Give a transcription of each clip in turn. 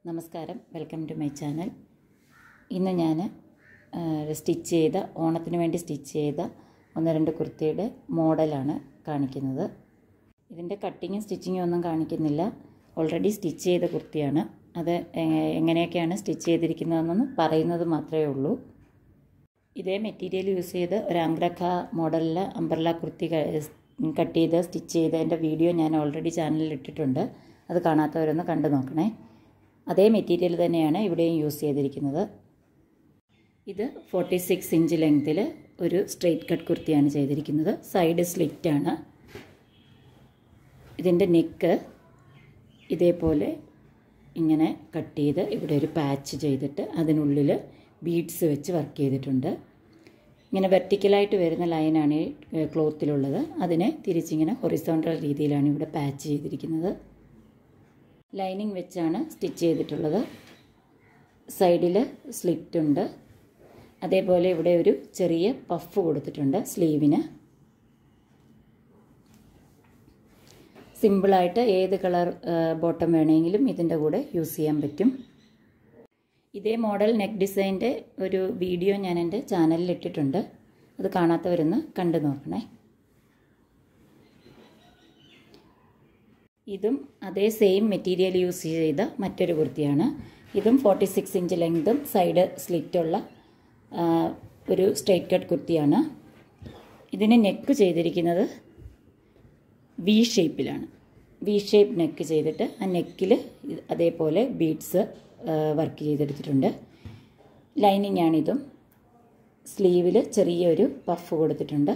നമസ്കാരം welcome to my channel ഇന്ന് ഞാൻ സ്റ്റിച്ച് ചെയ്ത ഓണത്തിന് വേണ്ടി സ്റ്റിച്ച് ചെയ്ത ഒന്ന് രണ്ട് കുർത്തിയുടെ മോഡലാണ് കാണിക്കുന്നത് ഇതിൻ്റെ കട്ടിങ്ങും സ്റ്റിച്ചിങ്ങും ഒന്നും കാണിക്കുന്നില്ല ഓൾറെഡി സ്റ്റിച്ച് ചെയ്ത കുർത്തിയാണ് അത് എ- എങ്ങനെയൊക്കെയാണ് സ്റ്റിച്ച് ചെയ്തിരിക്കുന്നതെന്നൊന്ന് പറയുന്നത് മാത്രമേ ഉള്ളൂ ഇതേ മെറ്റീരിയൽ യൂസ് ചെയ്ത് ഒരു അംഗ്രഖ മോഡലിൽ അംബർല കുർത്തി കട്ട് ചെയ്ത് സ്റ്റിച്ച് ചെയ്തതിൻ്റെ വീഡിയോ ഞാൻ ഓൾറെഡി ചാനലിൽ ഇട്ടിട്ടുണ്ട് അത് കാണാത്തവരൊന്ന് കണ്ടു നോക്കണേ അതേ മെറ്റീരിയൽ തന്നെയാണ് ഇവിടെയും യൂസ് ചെയ്തിരിക്കുന്നത് ഇത് ഫോർട്ടി സിക്സ് ഇഞ്ച് ലെങ്ത്തിൽ ഒരു സ്ട്രെയിറ്റ് കട്ട് കുർത്തിയാണ് ചെയ്തിരിക്കുന്നത് സൈഡ് സ്ലിറ്റാണ് ഇതിൻ്റെ നെക്ക് ഇതേപോലെ ഇങ്ങനെ കട്ട് ചെയ്ത് ഇവിടെ ഒരു പാച്ച് ചെയ്തിട്ട് അതിനുള്ളിൽ ബീഡ്സ് വെച്ച് വർക്ക് ചെയ്തിട്ടുണ്ട് ഇങ്ങനെ വെർട്ടിക്കലായിട്ട് വരുന്ന ലൈനാണ് ഈ ക്ലോത്തിലുള്ളത് അതിനെ തിരിച്ചിങ്ങനെ ഹൊറിസോണ്ടൽ രീതിയിലാണ് ഇവിടെ പാച്ച് ചെയ്തിരിക്കുന്നത് ലൈനിങ് വെച്ചാണ് സ്റ്റിച്ച് ചെയ്തിട്ടുള്ളത് സൈഡിൽ സ്ലിറ്റ് ഉണ്ട് അതേപോലെ ഇവിടെ ഒരു ചെറിയ പഫ് കൊടുത്തിട്ടുണ്ട് സ്ലീവിന് സിമ്പിളായിട്ട് ഏത് കളർ ബോട്ടം വേണമെങ്കിലും ഇതിൻ്റെ കൂടെ യൂസ് ചെയ്യാൻ പറ്റും ഇതേ മോഡൽ നെക്ക് ഡിസൈൻ്റെ ഒരു വീഡിയോ ഞാൻ എൻ്റെ ചാനലിൽ ഇട്ടിട്ടുണ്ട് അത് കാണാത്തവരൊന്ന് കണ്ടു നോക്കണേ ഇതും അതേ സെയിം മെറ്റീരിയൽ യൂസ് ചെയ്ത മറ്റൊരു കുർത്തിയാണ് ഇതും ഫോർട്ടി സിക്സ് ഇഞ്ച് ലെങ്തും സൈഡ് സ്ലിറ്റുള്ള ഒരു സ്ട്രെയിറ്റ് കട്ട് കുർത്തിയാണ് ഇതിന് നെക്ക് ചെയ്തിരിക്കുന്നത് വി ഷേപ്പിലാണ് വി ഷേപ്പ് നെക്ക് ചെയ്തിട്ട് ആ നെക്കിൽ അതേപോലെ ബീഡ്സ് വർക്ക് ചെയ്തെടുത്തിട്ടുണ്ട് ലൈനിങ് ആണിതും സ്ലീവിൽ ചെറിയൊരു പഫ് കൊടുത്തിട്ടുണ്ട്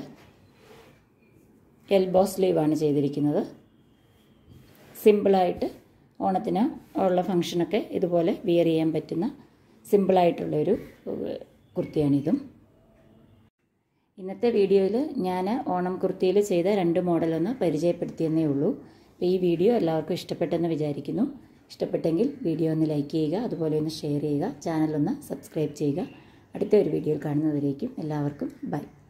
എൽബോ സ്ലീവാണ് ചെയ്തിരിക്കുന്നത് സിമ്പിളായിട്ട് ഓണത്തിന് ഉള്ള ഫങ്ഷനൊക്കെ ഇതുപോലെ വിയർ ചെയ്യാൻ പറ്റുന്ന സിമ്പിളായിട്ടുള്ളൊരു കുർത്തിയാണിതും ഇന്നത്തെ വീഡിയോയിൽ ഞാൻ ഓണം കുർത്തിയിൽ ചെയ്ത രണ്ട് മോഡലൊന്ന് പരിചയപ്പെടുത്തിയെന്നേ ഉള്ളൂ അപ്പോൾ ഈ വീഡിയോ എല്ലാവർക്കും ഇഷ്ടപ്പെട്ടെന്ന് വിചാരിക്കുന്നു ഇഷ്ടപ്പെട്ടെങ്കിൽ വീഡിയോ ഒന്ന് ലൈക്ക് ചെയ്യുക അതുപോലെ ഒന്ന് ഷെയർ ചെയ്യുക ചാനലൊന്ന് സബ്സ്ക്രൈബ് ചെയ്യുക അടുത്ത ഒരു വീഡിയോയിൽ കാണുന്നവരേക്കും എല്ലാവർക്കും ബൈ